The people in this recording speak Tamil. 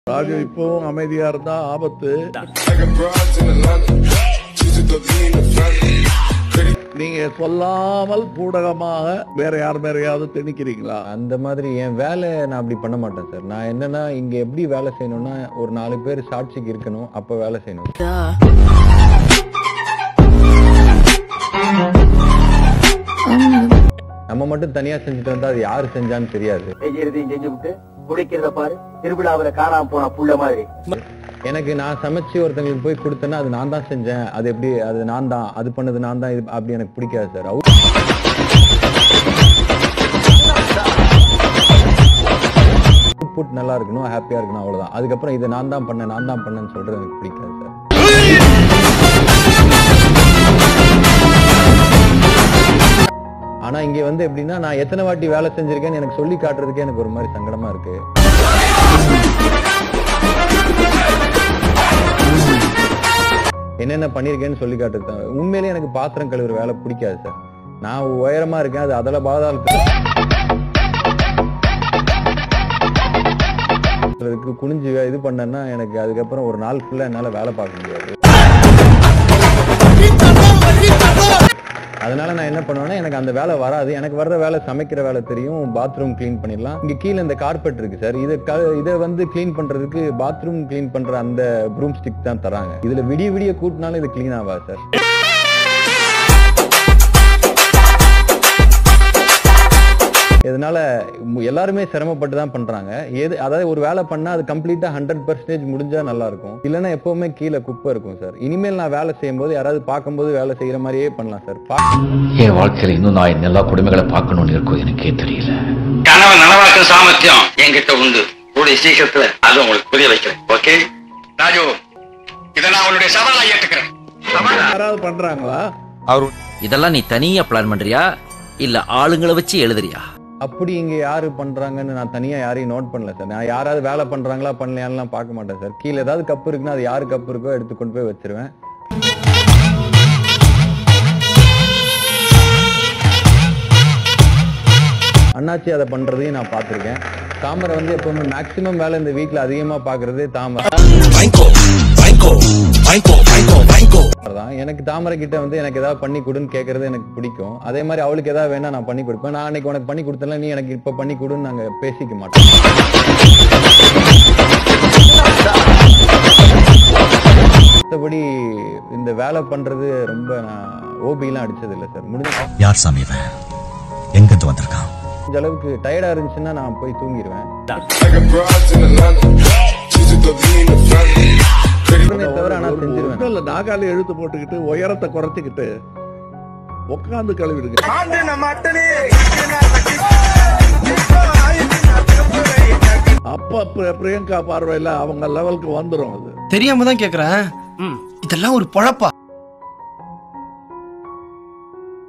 ராஜு இப்பவும் அமைதியா இருந்தா ஆபத்து நீங்க சொல்லாமல் பூடகமாக வேற யார் மேறையாவது திணிக்கிறீங்களா அந்த மாதிரி என் வேலை நான் அப்படி பண்ண மாட்டேன் சார் நான் என்னன்னா இங்க எப்படி வேலை செய்யணும்னா ஒரு நாலு பேர் சாட்சிக்கு இருக்கணும் அப்ப வேலை செய்யணும் நம்ம மட்டும் தனியா செஞ்சுட்டு வந்தா அது யாரு செஞ்சான்னு தெரியாது செய்யறதையும் செஞ்சு விட்டு குடிக்கிறத பாரு திருவிழாவுல காணாம போன புள்ள மாதிரி எனக்கு நான் சமைச்சு ஒருத்தங்களுக்கு போய் கொடுத்தேன்னா அது நான் தான் செஞ்சேன் அது எப்படி அது நான் தான் அது பண்ணது நான் தான் இது அப்படி எனக்கு பிடிக்காது சார் அவுட்புட் நல்லா இருக்கணும் ஹாப்பியா இருக்கணும் அவ்வளவுதான் அதுக்கப்புறம் இதை நான் தான் பண்ணேன் நான் தான் பண்ணேன்னு சொல்றது எனக்கு பிடிக்காது சார் ஆனா இங்க வந்து எப்படின்னா நான் எத்தனை வாட்டி வேலை செஞ்சிருக்கேன்னு எனக்கு சொல்லி காட்டுறதுக்கே எனக்கு ஒரு மாதிரி சங்கடமா இருக்கு என்னென்ன பண்ணிருக்கேன்னு சொல்லி காட்டுறது உண்மையிலேயே எனக்கு பாத்திரம் கழுவுற வேலை பிடிக்காது சார் நான் உயரமா இருக்கேன் அது அதில் பாதாளத்துக்கு குனிஞ்சு இது பண்ணேன்னா எனக்கு அதுக்கப்புறம் ஒரு நாள் ஃபுல்லா என்னால வேலை பார்க்க முடியாது அதனால நான் என்ன பண்ணுவேன்னா எனக்கு அந்த வேலை வராது எனக்கு வர்ற வேலை சமைக்கிற வேலை தெரியும் பாத்ரூம் க்ளீன் பண்ணிடலாம் இங்க கீழே இந்த கார்பெட் இருக்கு சார் இதை க- இதை வந்து க்ளீன் பண்றதுக்கு பாத்ரூம் க்ளீன் பண்ற அந்த ப்ரூம் ஸ்டிக் தான் தராங்க இதுல விடிய விடிய கூட்டினாலும் இது க்ளீன் ஆகாது சார் இதனால மு- எல்லாருமே சிரமப்பட்டு தான் பண்றாங்க எது அதாவது ஒரு வேலை பண்ணா அது கம்ப்ளீட்டா ஹண்ட்ரட் பர்சன்டேஜ் முடிஞ்சா நல்லா இருக்கும் இல்லைன்னா எப்பவுமே கீழே குப்பை இருக்கும் சார் இனிமேல் நான் வேலை செய்யும்போது யாராவது பார்க்கும்போது வேலை செய்யற மாதிரியே பண்ணலாம் சார் பா- என் வாழ்க்கையில இன்னும் நான் என் எல்லா குடும்பங்களை பார்க்கணும்னு இருக்கும் எனக்கே தெரியல கனவை நனவாக்கும் சாமர்த்தியம் என்கிட்ட உண்டு கூடிய சீக்கிரத்துல அது உங்களுக்கு புரிய வைக்கிறேன் ஓகே ராஜு இதை நான் உன்னுடைய சவாலா ஏத்துக்கிறேன் யாராவது பண்றாங்களா இதெல்லாம் நீ தனியா பிளான் பண்றியா இல்ல ஆளுங்களை வச்சு எழுதுறியா அப்படி இங்க யாரு பண்றாங்கன்னு நான் தனியா யாரையும் நோட் பண்ணல சார் நான் யாராவது வேலை பண்றாங்களா பண்ணலையான்லாம் பார்க்க மாட்டேன் சார் கீழே ஏதாவது கப்பு இருக்குன்னா அது யாரு கப்பு இருக்கோ எடுத்து கொண்டு போய் வச்சிருவேன் அண்ணாச்சி அதை பண்றதையும் நான் பார்த்திருக்கேன் தாமரை வந்து எப்பவுமே மேக்சிமம் வேலை இந்த வீட்ல அதிகமா பாக்குறதே தாமரை தான் எனக்கு தாமரை கிட்ட வந்து எனக்கு ஏதாவது பண்ணி கொடுன்னு கேட்கறது எனக்கு பிடிக்கும் அதே மாதிரி அவளுக்கு ஏதாவது வேணா நான் பண்ணி கொடுப்பேன் நான் அன்னைக்கு உனக்கு பண்ணி கொடுத்தல நீ எனக்கு இப்ப பண்ணி கொடுன்னு நாங்க பேசிக்க மாட்டோம் மற்றபடி இந்த வேலை பண்றது ரொம்ப நான் ஓபிலாம் அடிச்சது இல்லை சார் முடிஞ்ச யார் சாமி இவன் எங்கிருந்து வந்திருக்கான் முடிஞ்ச அளவுக்கு டயர்டா இருந்துச்சுன்னா நான் போய் தூங்கிடுவேன் சொல்றேனே தவிர ஆனா செஞ்சிருவேன் ஒண்ணும் இல்ல நாகால எழுத்து போட்டுக்கிட்டு உயரத்தை குறைச்சிக்கிட்டு உட்காந்து கழுவிடுங்க அப்ப பிர- பிரியங்கா பார்வையில அவங்க லெவலுக்கு வந்துரும் அது தெரியாம தான் கேக்குறேன் இதெல்லாம் ஒரு பொழப்பா